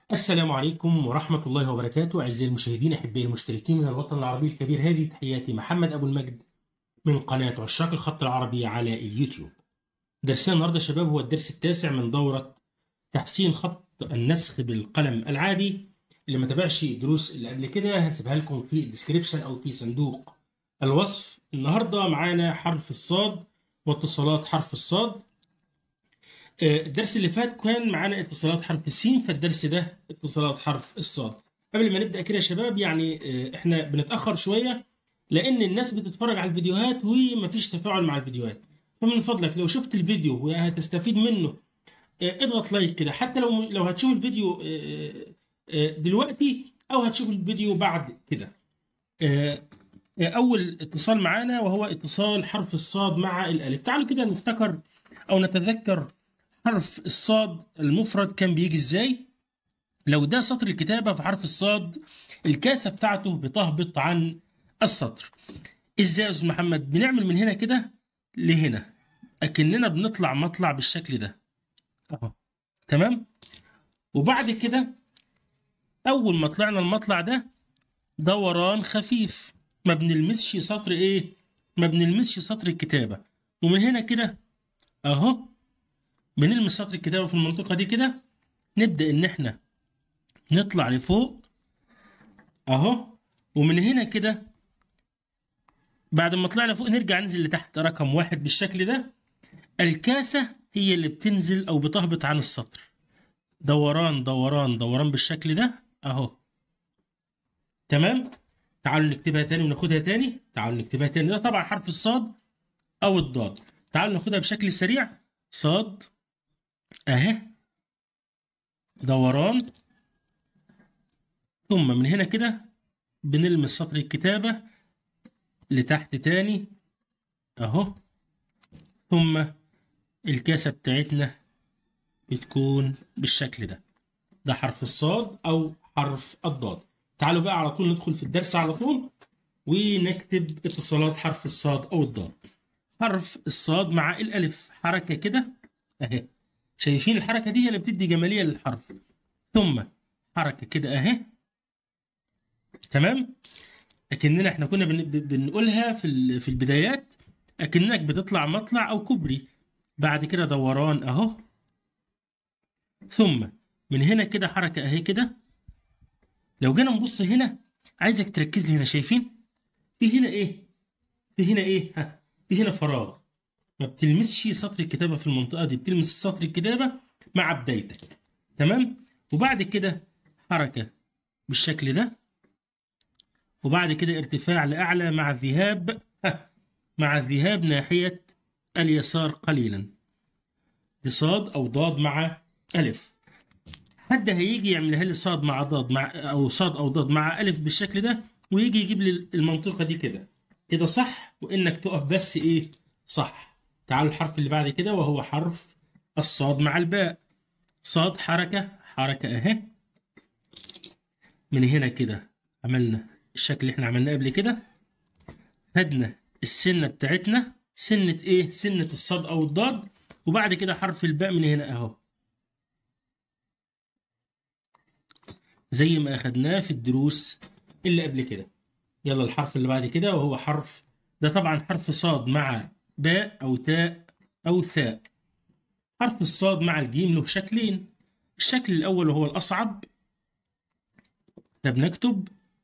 السلام عليكم ورحمة الله وبركاته أعزائي المشاهدين أحبائي المشتركين من الوطن العربي الكبير هذه تحياتي محمد أبو المجد من قناة عشاق الخط العربي على اليوتيوب درسنا النهاردة يا شباب هو الدرس التاسع من دورة تحسين خط النسخ بالقلم العادي اللي ما تابعش الدروس اللي قبل كده هسيبها لكم في الديسكريبشن أو في صندوق الوصف النهاردة معانا حرف الصاد واتصالات حرف الصاد الدرس اللي فات كان معانا اتصالات حرف السين فالدرس ده اتصالات حرف الصاد قبل ما نبدا كده يا شباب يعني احنا بنتاخر شويه لان الناس بتتفرج على الفيديوهات ومفيش تفاعل مع الفيديوهات فمن فضلك لو شفت الفيديو وهتستفيد منه اضغط لايك كده حتى لو لو هتشوف الفيديو دلوقتي او هتشوف الفيديو بعد كده اول اتصال معانا وهو اتصال حرف الصاد مع الالف تعالوا كده نفتكر او نتذكر حرف الصاد المفرد كان بيجي ازاي لو ده سطر الكتابة في حرف الصاد الكاسة بتاعته بتهبط عن السطر ازاي يا استاذ محمد بنعمل من هنا كده لهنا اكننا بنطلع مطلع بالشكل ده اهو تمام وبعد كده اول ما طلعنا المطلع ده دوران خفيف ما بنلمسش سطر ايه ما بنلمسش سطر الكتابة ومن هنا كده اهو بنلمس سطر الكتابة في المنطقة دي كده نبدأ إن إحنا نطلع لفوق أهو ومن هنا كده بعد ما طلعنا فوق نرجع ننزل لتحت رقم واحد بالشكل ده الكاسة هي اللي بتنزل أو بتهبط عن السطر دوران دوران دوران بالشكل ده أهو تمام تعالوا نكتبها تاني وناخدها تاني تعالوا نكتبها تاني ده طبعا حرف الصاد أو الضاد تعالوا ناخدها بشكل سريع صاد اهي دوران ثم من هنا كده بنلمس سطر الكتابة لتحت تاني اهو ثم الكاسة بتاعتنا بتكون بالشكل ده ده حرف الصاد او حرف الضاد تعالوا بقى على طول ندخل في الدرس على طول ونكتب اتصالات حرف الصاد او الضاد حرف الصاد مع الالف حركة كده اهي شايفين الحركة دي هي اللي بتدي جمالية للحرف ثم حركة كده اهي تمام اكننا احنا كنا بنقولها في في البدايات اكنك بتطلع مطلع او كوبري بعد كده دوران اهو ثم من هنا كده حركة اهي كده لو جينا نبص هنا عايزك تركز لي هنا شايفين في هنا ايه في هنا ايه ها في هنا فراغ ما بتلمسش سطر الكتابة في المنطقة دي بتلمس سطر الكتابة مع بدايتك تمام وبعد كده حركة بالشكل ده وبعد كده ارتفاع لأعلى مع الذهاب مع الذهاب ناحية اليسار قليلا دي صاد أو ضاد مع ألف حد هيجي يعملها لي صاد مع ضاد مع أو صاد أو ضاد مع ألف بالشكل ده ويجي يجيب لي المنطقة دي كده كده صح وإنك تقف بس إيه صح تعالوا الحرف اللي بعد كده وهو حرف الصاد مع الباء صاد حركة حركة اهي من هنا كده عملنا الشكل اللي احنا عملناه قبل كده خدنا السنة بتاعتنا سنة ايه سنة الصاد او الضاد وبعد كده حرف الباء من هنا اهو زي ما اخدناه في الدروس اللي قبل كده يلا الحرف اللي بعد كده وهو حرف ده طبعا حرف صاد مع باء أو تاء أو ثاء حرف الصاد مع الجيم له شكلين الشكل الأول وهو الأصعب ده بنكتب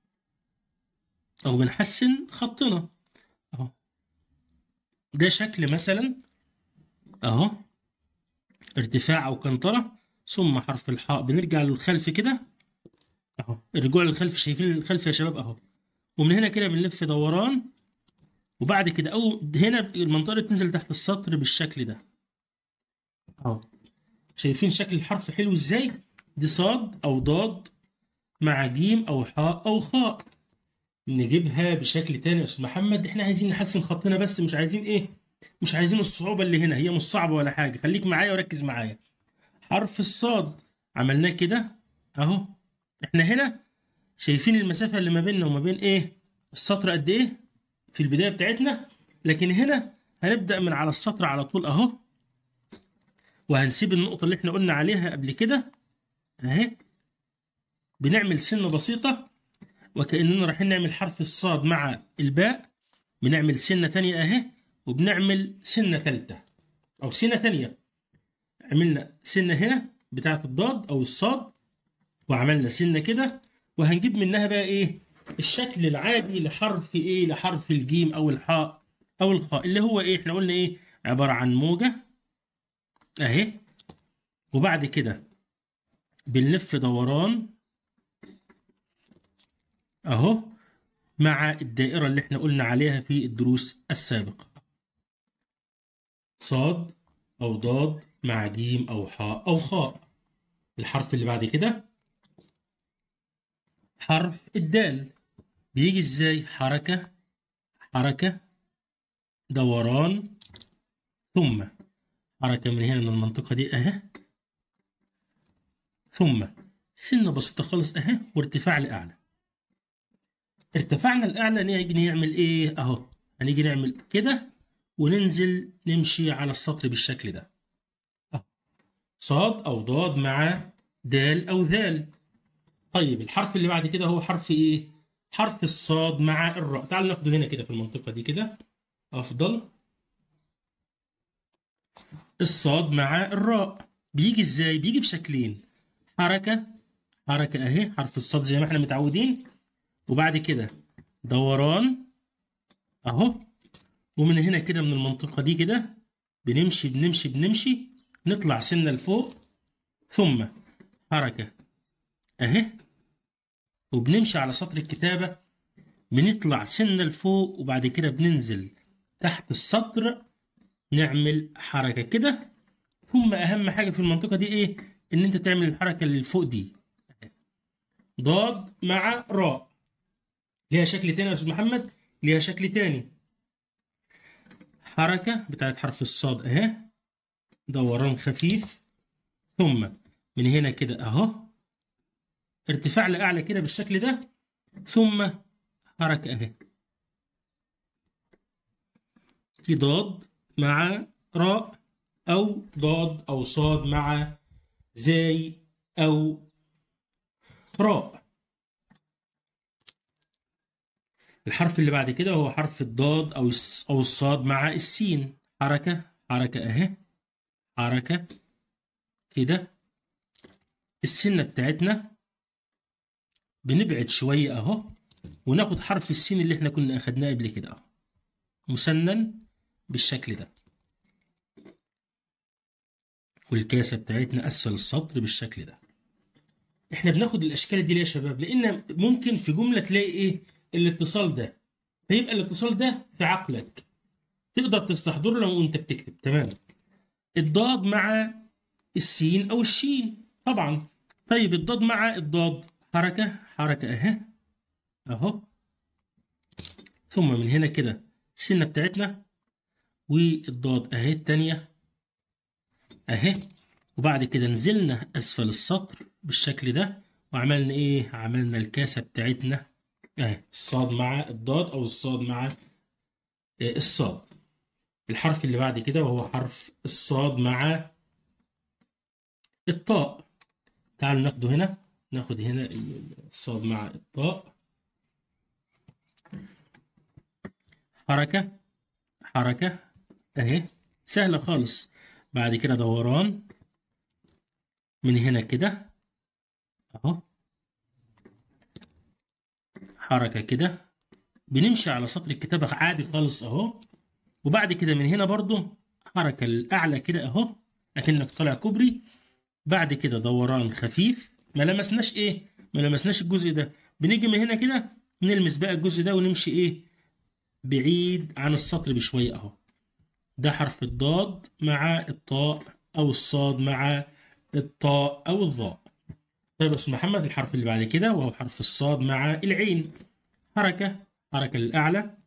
أو بنحسن خطنا أهو ده شكل مثلا أهو ارتفاع أو كنطرة ثم حرف الحاء بنرجع للخلف كده أهو الرجوع للخلف شايفين الخلف يا شباب أهو ومن هنا كده بنلف دوران وبعد كده او هنا المنطقه بتنزل تحت السطر بالشكل ده اهو شايفين شكل الحرف حلو ازاي دي صاد او ضاد مع جيم او حاء او خاء نجيبها بشكل تاني يا استاذ محمد احنا عايزين نحسن خطنا بس مش عايزين ايه مش عايزين الصعوبه اللي هنا هي مش صعبه ولا حاجه خليك معايا وركز معايا حرف الصاد عملناه كده اهو احنا هنا شايفين المسافه اللي ما بيننا وما بين ايه السطر قد ايه في البداية بتاعتنا لكن هنا هنبدأ من على السطر على طول أهو وهنسيب النقطة اللي احنا قلنا عليها قبل كده أهي بنعمل سنة بسيطة وكأننا رايحين نعمل حرف الصاد مع الباء بنعمل سنة تانية أهي وبنعمل سنة تالتة أو سنة تانية عملنا سنة هنا بتاعة الضاد أو الصاد وعملنا سنة كده وهنجيب منها بقى إيه الشكل العادي لحرف إيه لحرف الجيم أو الحاء أو الخاء اللي هو إيه إحنا قلنا إيه عبارة عن موجة أهي وبعد كده بنلف دوران اهو مع الدائرة اللي احنا قلنا عليها في الدروس السابقة صاد أو ضاد مع جيم أو حاء أو خاء الحرف اللي بعد كده حرف الدال بيجي ازاي حركة حركة دوران ثم حركة من هنا من المنطقة دي اهي ثم سنة بسيطة خالص اهي وارتفاع لأعلى ارتفعنا الأعلى نيجي نعمل ايه اهو هنيجي نعمل كده وننزل نمشي على السطر بالشكل ده أهو. صاد أو ضاد مع دال أو ذال طيب الحرف اللي بعد كده هو حرف ايه حرف الصاد مع الراء تعال ناخده هنا كده في المنطقة دي كده أفضل الصاد مع الراء بيجي ازاي بيجي بشكلين حركة حركة اهي حرف الصاد زي ما احنا متعودين وبعد كده دوران اهو ومن هنا كده من المنطقة دي كده بنمشي بنمشي بنمشي نطلع سنة لفوق ثم حركة اهي وبنمشي على سطر الكتابة بنطلع سنة لفوق وبعد كده بننزل تحت السطر نعمل حركة كده ثم أهم حاجة في المنطقة دي إيه؟ إن أنت تعمل الحركة اللي فوق دي ضاد مع راء ليها شكل تاني يا أستاذ محمد ليها شكل تاني حركة بتاعت حرف الصاد أهي دوران خفيف ثم من هنا كده أهو ارتفاع لأعلى كده بالشكل ده ثم حركة أهي في ضاد مع راء أو ضاد أو صاد مع زاي أو راء الحرف اللي بعد كده هو حرف الضاد أو أو الصاد مع السين حركة حركة أهي حركة كده السنة بتاعتنا بنبعد شوية أهو وناخد حرف السين اللي احنا كنا أخدناه قبل كده أهو مسنن بالشكل ده والكاسة بتاعتنا أسفل السطر بالشكل ده احنا بناخد الأشكال دي ليه يا شباب لأن ممكن في جملة تلاقي إيه الاتصال ده فيبقى الاتصال ده في عقلك تقدر تستحضره لو أنت بتكتب تمام الضاد مع السين أو الشين طبعا طيب الضاد مع الضاد حركة حركة أهي أهو ثم من هنا كده السنة بتاعتنا والضاد أهي التانية أهي وبعد كده نزلنا أسفل السطر بالشكل ده وعملنا إيه؟ عملنا الكاسة بتاعتنا أهي الصاد مع الضاد أو الصاد مع الصاد الحرف اللي بعد كده وهو حرف الصاد مع الطاء تعالوا ناخده هنا ناخد هنا الصاد مع الطاء حركة حركة اهي سهلة خالص بعد كده دوران من هنا كده اهو حركة كده بنمشي على سطر الكتابة عادي خالص اهو وبعد كده من هنا برضو حركة الأعلى كده اهو أكنك طالع كوبري بعد كده دوران خفيف ما لمسناش ايه ما لمسناش الجزء ده بنيجي من هنا كده نلمس بقى الجزء ده ونمشي ايه بعيد عن السطر بشوية اهو ده حرف الضاد مع الطاء او الصاد مع الطاء او الظاء طيب يا استاذ محمد الحرف اللي بعد كده وهو حرف الصاد مع العين حركة حركة للأعلى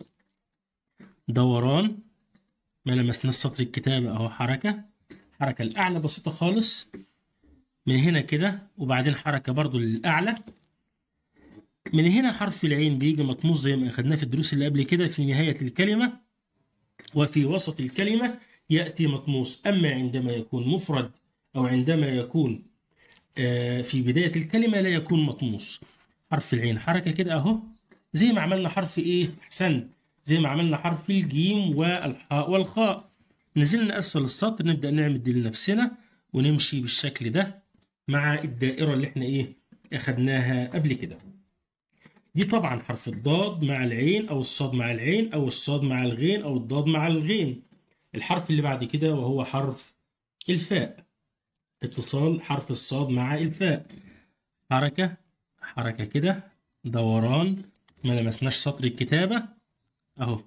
دوران ما لمسنا سطر الكتابة اهو حركة حركة الأعلى بسيطة خالص من هنا كده وبعدين حركة برضو للأعلى من هنا حرف العين بيجي مطموس زي ما أخدناه في الدروس اللي قبل كده في نهاية الكلمة وفي وسط الكلمة يأتي مطموس أما عندما يكون مفرد أو عندما يكون آه، في بداية الكلمة لا يكون مطموس حرف العين حركة كده أهو زي ما عملنا حرف إيه أحسنت زي ما عملنا حرف الجيم والحاء والخاء نزلنا أسفل السطر نبدأ نعمل دي لنفسنا ونمشي بالشكل ده مع الدائرة اللي احنا إيه أخدناها قبل كده دي طبعا حرف الضاد مع العين أو الصاد مع العين أو الصاد مع الغين أو الضاد مع الغين الحرف اللي بعد كده وهو حرف الفاء اتصال حرف الصاد مع الفاء حركة حركة كده دوران ما لمسناش سطر الكتابة اهو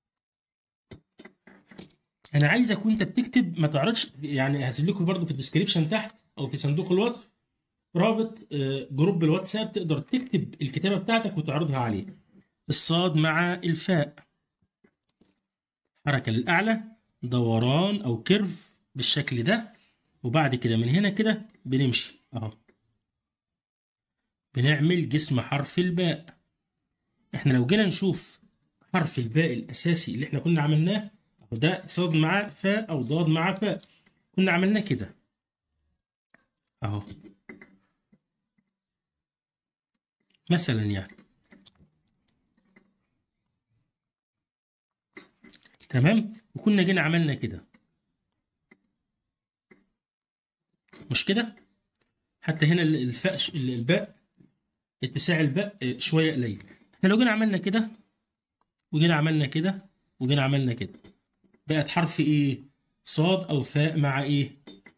انا عايزك وانت بتكتب ما تعرضش يعني هسيب لكم برضو في الديسكريبشن تحت او في صندوق الوصف رابط آه، جروب الواتساب تقدر تكتب الكتابة بتاعتك وتعرضها عليه الصاد مع الفاء حركة للأعلى دوران أو كيرف بالشكل ده وبعد كده من هنا كده بنمشي اهو بنعمل جسم حرف الباء احنا لو جينا نشوف حرف الباء الاساسي اللي احنا كنا عملناه أهو ده صاد مع فاء او ضاد مع فاء كنا عملناه كده اهو مثلا يعني تمام وكنا جينا عملنا كده مش كده حتى هنا الفاء الباء اتساع الباء شويه قليل احنا لو جينا عملنا كده وجينا عملنا كده وجينا عملنا كده بقت حرف ايه صاد او فاء مع ايه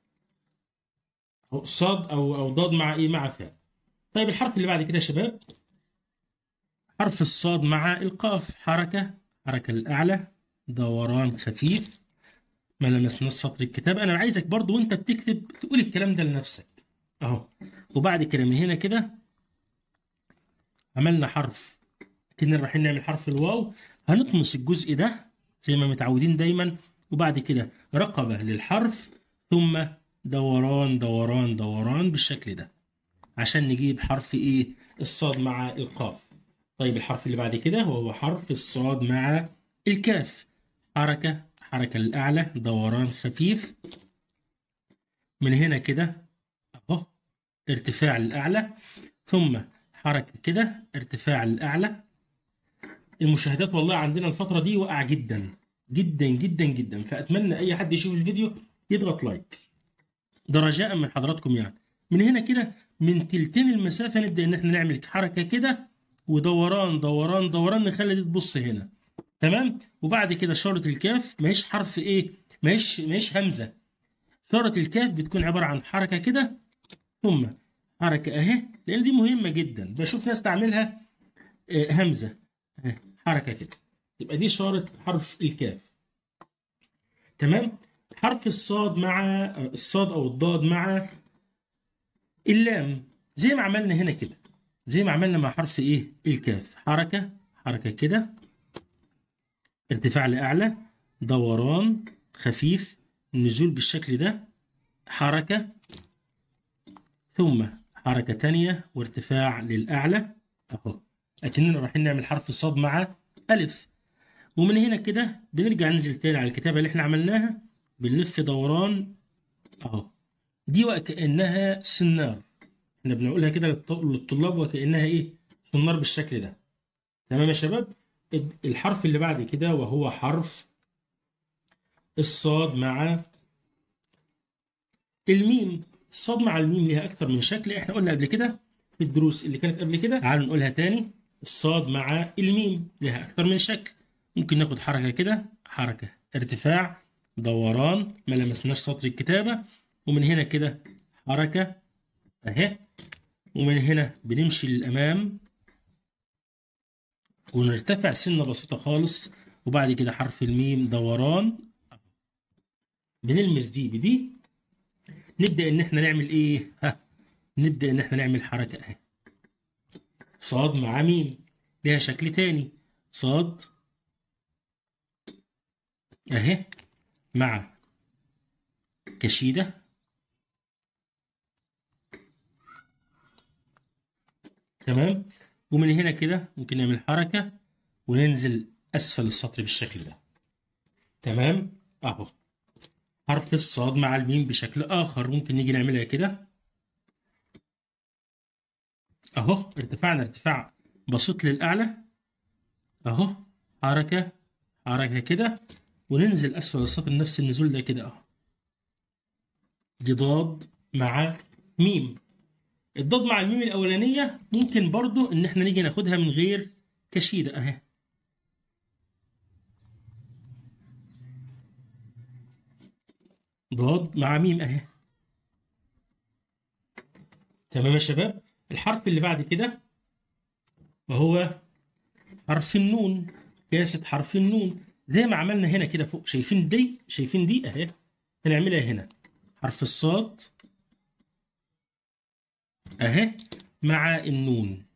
أو صاد او او ضاد مع ايه مع فاء طيب الحرف اللي بعد كده يا شباب حرف الصاد مع القاف حركه حركه الاعلى دوران خفيف ما لمسناش سطر الكتاب انا عايزك برضو وانت بتكتب تقول الكلام ده لنفسك اهو وبعد كده من هنا كده عملنا حرف كنا رايحين نعمل حرف الواو هنطمس الجزء ده زي ما متعودين دايما وبعد كده رقبة للحرف ثم دوران دوران دوران بالشكل ده عشان نجيب حرف ايه الصاد مع القاف طيب الحرف اللي بعد كده وهو حرف الصاد مع الكاف حركة حركة للأعلى دوران خفيف من هنا كده أهو ارتفاع للأعلى ثم حركة كده ارتفاع للأعلى المشاهدات والله عندنا الفترة دي واقعة جدا جدا جدا جدا فأتمنى أي حد يشوف الفيديو يضغط لايك ده رجاء من حضراتكم يعني من هنا كده من تلتين المسافة نبدأ إن احنا نعمل حركة كده ودوران دوران دوران نخلي دي تبص هنا تمام وبعد كده شارة الكاف ماهيش حرف ايه ماهيش ماهيش همزة شارة الكاف بتكون عبارة عن حركة كده ثم حركة اهي لان دي مهمة جدا بشوف ناس تعملها آه، همزة أهي، حركة كده يبقى دي شارة حرف الكاف تمام حرف الصاد مع آه، الصاد او الضاد مع اللام زي ما عملنا هنا كده زي ما عملنا مع حرف ايه الكاف حركة حركة كده ارتفاع لأعلى دوران خفيف نزول بالشكل ده حركة ثم حركة تانية وارتفاع للأعلى أهو أكننا رايحين نعمل حرف الصاد مع ألف ومن هنا كده بنرجع ننزل تاني على الكتابة اللي احنا عملناها بنلف دوران أهو دي وكأنها سنار احنا بنقولها كده للط- للطلاب وكأنها إيه سنار بالشكل ده تمام يا شباب الحرف اللي بعد كده وهو حرف الصاد مع الميم الصاد مع الميم ليها اكتر من شكل احنا قلنا قبل كده في الدروس اللي كانت قبل كده تعالوا نقولها تاني الصاد مع الميم ليها اكتر من شكل ممكن ناخد حركه كده حركه ارتفاع دوران ما لمسناش سطر الكتابه ومن هنا كده حركه اهي ومن هنا بنمشي للامام ونرتفع سنة بسيطة خالص وبعد كده حرف الميم دوران بنلمس دي بدي نبدأ إن إحنا نعمل إيه؟ ها نبدأ إن إحنا نعمل حركة أهي صاد مع ميم ليها شكل تاني صاد أهي مع كشيدة تمام ومن هنا كده ممكن نعمل حركة وننزل أسفل السطر بالشكل ده تمام أهو حرف الصاد مع الميم بشكل آخر ممكن نيجي نعملها كده اهو ارتفعنا ارتفاع بسيط للاعلى اهو حركه حركه كده وننزل اسفل السطر نفس النزول ده كده اهو دي ضاد مع ميم الضاد مع الميم الاولانيه ممكن برضو ان احنا نيجي ناخدها من غير كشيده اهي ضاد مع ميم اهي تمام يا شباب الحرف اللي بعد كده وهو حرف النون كاسة حرف النون زي ما عملنا هنا كده فوق شايفين دي شايفين دي اهي هنعملها هنا حرف الصاد اهي مع النون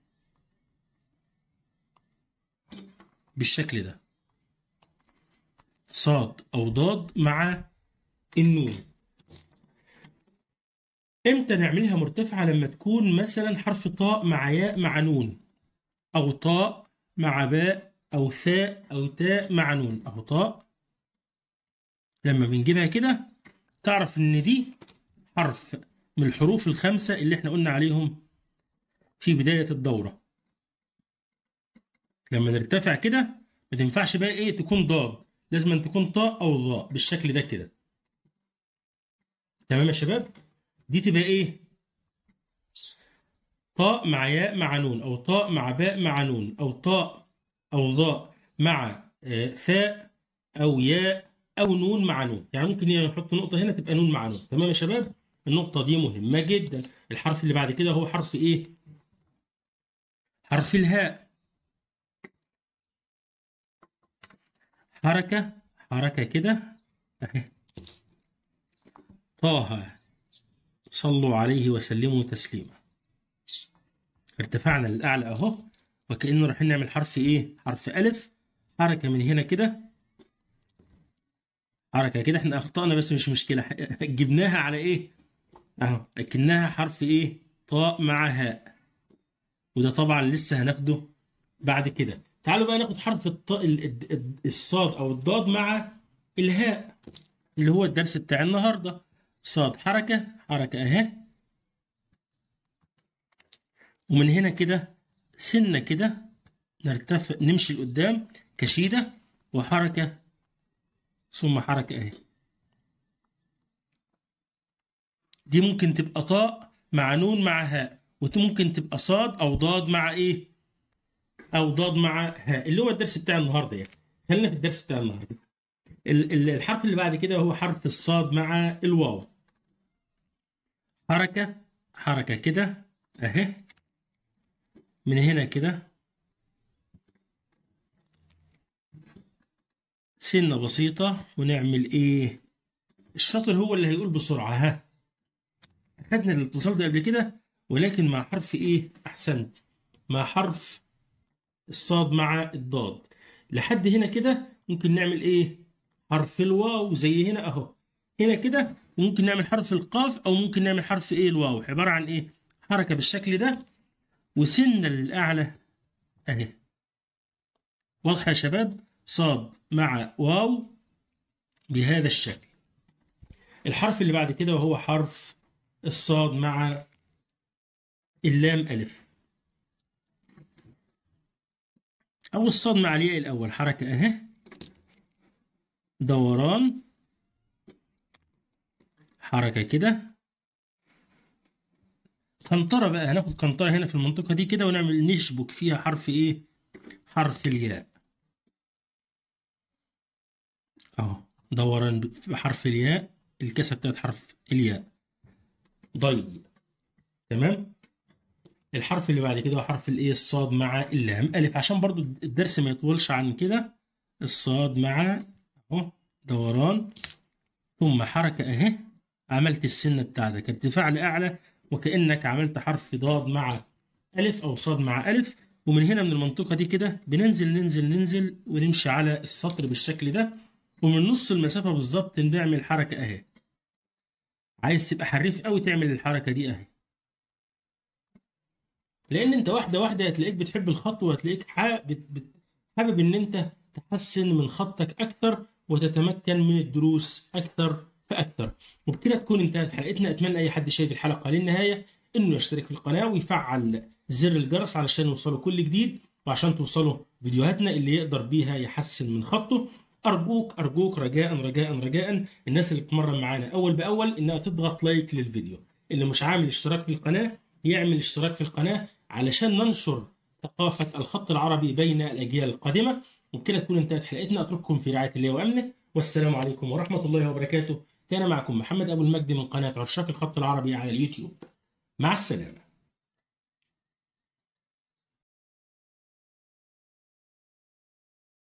بالشكل ده صاد او ضاد مع النون امتى نعملها مرتفعة لما تكون مثلا حرف طاء مع ياء مع نون او طاء مع باء او ثاء او تاء مع نون اهو طاء لما بنجيبها كده تعرف ان دي حرف من الحروف الخمسة اللي احنا قلنا عليهم في بداية الدورة لما نرتفع كده ما تنفعش بقى ايه تكون ضاد لازم أن تكون طاء او ضاء بالشكل ده كده تمام يا شباب دي تبقى ايه طاء مع ياء مع نون او طاء مع باء مع نون او طاء او ضاء مع آه، ثاء او ياء او نون مع نون يعني ممكن نحط نقطه هنا تبقى نون مع نون تمام يا شباب النقطه دي مهمه جدا الحرف اللي بعد كده هو حرف ايه حرف الهاء حركه حركه كده اهي طه صلوا عليه وسلموا تسليما ارتفعنا للأعلى أهو وكأنه رايحين نعمل حرف إيه؟ حرف ألف حركة من هنا كده حركة كده احنا أخطأنا بس مش مشكلة جبناها على إيه؟ أهو أكنها حرف إيه؟ طاء مع هاء وده طبعا لسه هناخده بعد كده تعالوا بقى ناخد حرف الطاء ال- ال- ال- الصاد أو الضاد مع الهاء اللي هو الدرس بتاع النهارده صاد حركة حركة أهي ومن هنا كده سنة كده نرتفع نمشي لقدام كشيدة وحركة ثم حركة أهي دي ممكن تبقى طاء مع نون مع هاء وممكن تبقى صاد أو ضاد مع إيه أو ضاد مع هاء اللي هو الدرس بتاع النهاردة يعني خلينا في الدرس بتاع النهاردة ال- ال- الحرف اللي بعد كده هو حرف الصاد مع الواو حركة حركة كده أهي من هنا كده سنة بسيطة ونعمل إيه الشاطر هو اللي هيقول بسرعة ها أخدنا الاتصال ده قبل كده ولكن مع حرف إيه أحسنت مع حرف الصاد مع الضاد لحد هنا كده ممكن نعمل إيه حرف الواو زي هنا أهو هنا كده وممكن نعمل حرف القاف أو ممكن نعمل حرف إيه الواو عبارة عن إيه حركة بالشكل ده وسنة للأعلى أهي واضحة يا شباب صاد مع واو بهذا الشكل الحرف اللي بعد كده وهو حرف الصاد مع اللام ألف أو الصاد مع الياء الأول حركة أهي دوران حركة كده قنطرة بقى هناخد قنطرة هنا في المنطقة دي كده ونعمل نشبك فيها حرف إيه؟ حرف الياء أهو دوران بحرف الياء الكسة بتاعت حرف الياء ضي تمام الحرف اللي بعد كده هو حرف الايه الصاد مع اللام الف عشان برضو الدرس ما يطولش عن كده الصاد مع اهو دوران ثم حركة اهي عملت السنة بتاعتك ارتفاع لأعلى وكأنك عملت حرف ضاد مع ألف أو صاد مع ألف ومن هنا من المنطقة دي كده بننزل ننزل ننزل ونمشي على السطر بالشكل ده ومن نص المسافة بالظبط نعمل حركة أهي عايز تبقى حريف قوي تعمل الحركة دي أهي لأن أنت واحدة واحدة هتلاقيك بتحب الخط وهتلاقيك حابب بت- حابب إن أنت تحسن من خطك أكثر وتتمكن من الدروس أكثر فأكثر وبكده تكون انتهت حلقتنا أتمنى أي حد شاهد الحلقة للنهاية إنه يشترك في القناة ويفعل زر الجرس علشان يوصلوا كل جديد وعشان توصلوا فيديوهاتنا اللي يقدر بيها يحسن من خطه ارجوك ارجوك رجاء رجاء رجاء الناس اللي بتتمرن معانا اول باول انها تضغط لايك للفيديو اللي مش عامل اشتراك في القناه يعمل اشتراك في القناه علشان ننشر ثقافه الخط العربي بين الاجيال القادمه وبكده تكون انتهت حلقتنا اترككم في رعايه الله وامنه والسلام عليكم ورحمه الله وبركاته كان معكم محمد ابو المجد من قناه عشاق الخط العربي على اليوتيوب مع السلامه